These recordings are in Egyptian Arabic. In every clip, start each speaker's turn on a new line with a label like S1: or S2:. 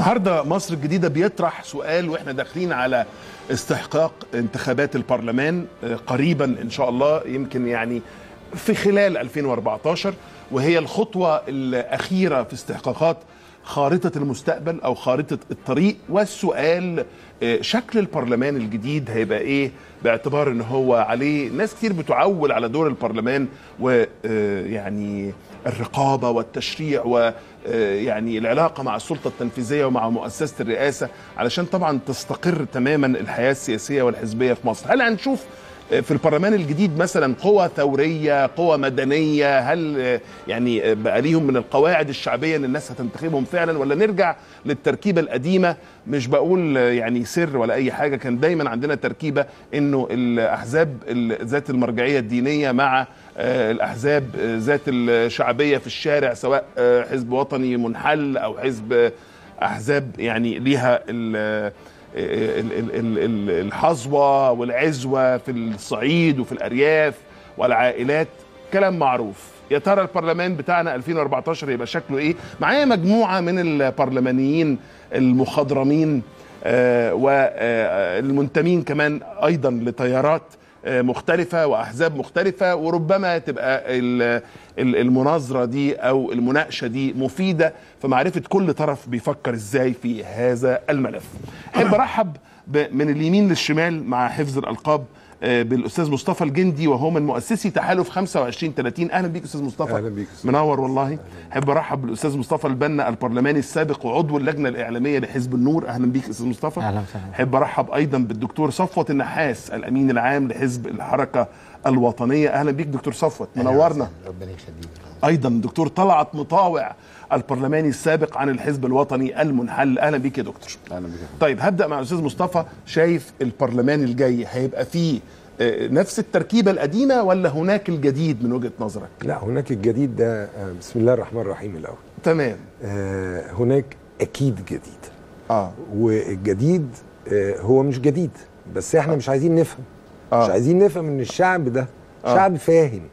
S1: النهارده مصر الجديده بيطرح سؤال واحنا داخلين على استحقاق انتخابات البرلمان آه، قريبا ان شاء الله يمكن يعني في خلال 2014 وهي الخطوه الاخيره في استحقاقات خارطه المستقبل او خارطه الطريق والسؤال آه، شكل البرلمان الجديد هيبقى ايه باعتبار ان هو عليه ناس كتير بتعول على دور البرلمان ويعني الرقابه والتشريع ويعني العلاقه مع السلطه التنفيذيه ومع مؤسسه الرئاسه علشان طبعا تستقر تماما الحياه السياسيه والحزبيه في مصر هل هنشوف في البرلمان الجديد مثلا قوى ثوريه قوى مدنيه هل يعني بقى ليهم من القواعد الشعبيه ان الناس هتنتخبهم فعلا ولا نرجع للتركيبه القديمه مش بقول يعني سر ولا اي حاجه كان دايما عندنا تركيبه انه الاحزاب ال- ذات المرجعيه الدينيه مع آه، الاحزاب آه، ذات الشعبيه في الشارع سواء آه، حزب وطني منحل او حزب احزاب يعني ليها ال- ال- ال- ال- ال- الحظوه والعزوه في الصعيد وفي الارياف والعائلات كلام معروف يا ترى البرلمان بتاعنا 2014 يبقى شكله ايه معايا مجموعه من البرلمانيين المخضرمين آه، والمنتمين كمان ايضا لتيارات آه، مختلفة وأحزاب مختلفة وربما تبقى ال- ال- المناظرة دي أو المناقشة دي مفيدة في معرفة كل طرف بيفكر إزاي في هذا الملف أحب أرحب ب- من اليمين للشمال مع حفظ الألقاب آه، بالاستاذ مصطفى الجندي وهو من مؤسسي تحالف 25 30 اهلا بيك استاذ مصطفى
S2: أهلا بيك أستاذ.
S1: منور والله احب ارحب بالاستاذ مصطفى البنا البرلماني السابق وعضو اللجنه الاعلاميه لحزب النور اهلا بيك استاذ مصطفى
S3: أهلا وسهلا.
S1: احب ارحب ايضا بالدكتور صفوت النحاس الامين العام لحزب الحركه الوطنيه اهلا بيك دكتور صفوت منورنا
S3: ربنا يخليك
S1: ايضا دكتور طلعت مطاوع البرلماني السابق عن الحزب الوطني المنحل اهلا بيك يا دكتور
S2: اهلا بك
S1: طيب هبدا مع الاستاذ مصطفى شايف البرلمان الجاي هيبقى فيه آه، نفس التركيبه القديمه ولا هناك الجديد من وجهه نظرك
S2: لا هناك الجديد ده آه، بسم الله الرحمن الرحيم الاول
S1: تمام
S2: آه، هناك اكيد جديد
S1: اه
S2: والجديد آه، هو مش جديد بس احنا مش عايزين نفهم
S1: آه.
S2: مش عايزين نفهم ان الشعب ده
S1: آه.
S2: شعب فاهم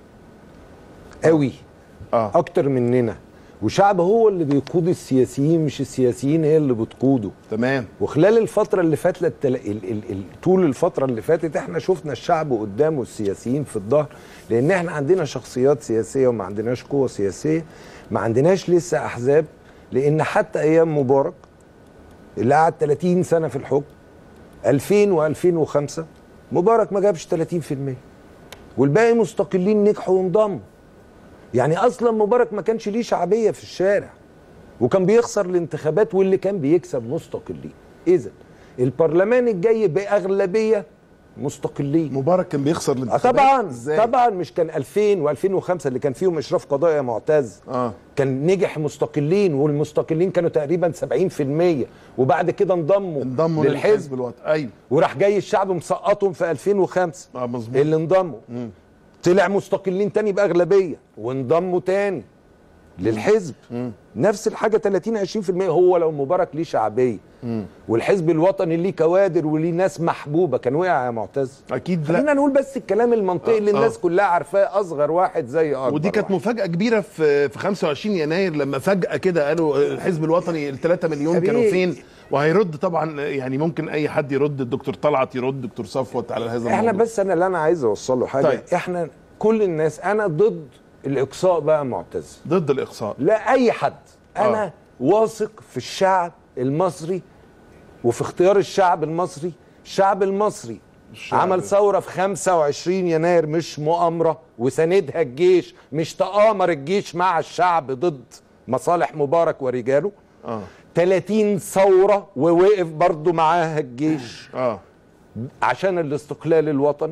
S2: قوي
S1: اه
S2: اكتر مننا وشعب هو اللي بيقود السياسيين مش السياسيين هي اللي بتقوده
S1: تمام
S2: وخلال الفترة اللي فاتت التل... ال... ال... ال... طول الفترة اللي فاتت احنا شفنا الشعب قدامه السياسيين في الظهر لأن احنا عندنا شخصيات سياسية وما عندناش قوة سياسية ما عندناش لسه أحزاب لأن حتى أيام مبارك اللي قعد 30 سنة في الحكم 2000 و2005 مبارك ما جابش 30% والباقي مستقلين نجحوا وانضموا يعني اصلا مبارك ما كانش ليه شعبيه في الشارع وكان بيخسر الانتخابات واللي كان بيكسب مستقلين اذا البرلمان الجاي باغلبيه مستقلين
S1: مبارك كان بيخسر
S2: آه
S1: الانتخابات
S2: طبعا
S1: ازاي
S2: طبعا مش كان 2000 و2005 اللي كان فيهم اشراف قضائي يا معتز
S1: اه
S2: كان نجح مستقلين والمستقلين كانوا تقريبا 70% وبعد كده انضموا
S1: انضموا
S2: للحزب
S1: للحزب الوطني ايوه
S2: وراح جاي الشعب مسقطهم في 2005
S1: اه مظبوط
S2: اللي انضموا طلع مستقلين تاني باغلبيه وانضموا تاني للحزب نفس الحاجه 30 20% هو لو مبارك ليه شعبيه والحزب الوطني ليه كوادر وليه ناس محبوبه كان وقع يا معتز
S1: اكيد
S2: خلينا
S1: لا
S2: نقول بس الكلام المنطقي اللي
S1: آه،
S2: الناس
S1: آه.
S2: كلها عارفاه اصغر واحد زي اكبر
S1: ودي كانت
S2: واحد.
S1: مفاجاه كبيره في في 25 يناير لما فجاه كده قالوا الحزب الوطني ال 3 مليون
S2: حبيبي.
S1: كانوا فين وهيرد طبعا يعني ممكن اي حد يرد الدكتور طلعت يرد دكتور صفوت على هذا
S2: احنا
S1: الموضوع
S2: بس انا اللي انا عايز اوصله حاجه
S1: طيب.
S2: طيب. احنا كل الناس انا ضد الاقصاء بقى معتز
S1: ضد الاقصاء
S2: لا اي حد انا
S1: آه.
S2: آه. واثق في الشعب المصري وفي اختيار الشعب المصري الشعب المصري
S1: الشعب.
S2: عمل ثورة في 25 يناير مش مؤامرة وساندها الجيش مش تآمر الجيش مع الشعب ضد مصالح مبارك ورجاله
S1: اه
S2: 30 ثورة ووقف برضو معاها الجيش
S1: اه
S2: عشان الاستقلال الوطني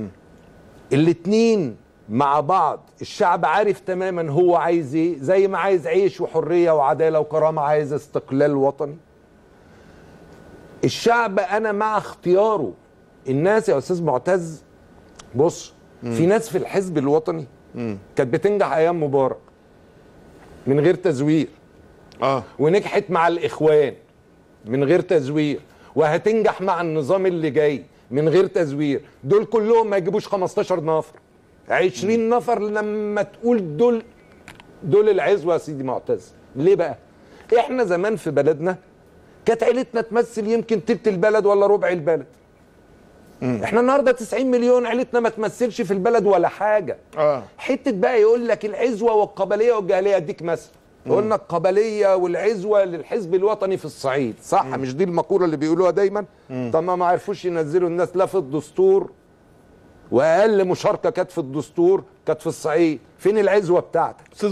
S2: الاتنين مع بعض الشعب عارف تماما هو عايز ايه زي ما عايز عيش وحرية وعدالة وكرامة عايز استقلال وطني الشعب انا مع اختياره الناس يا استاذ معتز بص في ناس في الحزب الوطني كانت بتنجح ايام مبارك من غير تزوير
S1: اه
S2: ونجحت مع الاخوان من غير تزوير وهتنجح مع النظام اللي جاي من غير تزوير دول كلهم ما يجيبوش 15 نفر 20 نفر لما تقول دول دول العزوه يا سيدي معتز ليه بقى احنا زمان في بلدنا كانت عيلتنا تمثل يمكن تلت البلد ولا ربع البلد احنا النهارده 90 مليون عيلتنا ما تمثلش في البلد ولا حاجه
S1: اه
S2: حته بقى يقول لك العزوه والقبليه والجاهليه اديك مثل قلنا القبليه والعزوه للحزب الوطني في الصعيد صح مش دي المقوله اللي بيقولوها دايما طب ما ما عرفوش ينزلوا الناس لا في الدستور واقل مشاركه كانت في الدستور كانت في الصعيد فين العزوه بتاعتك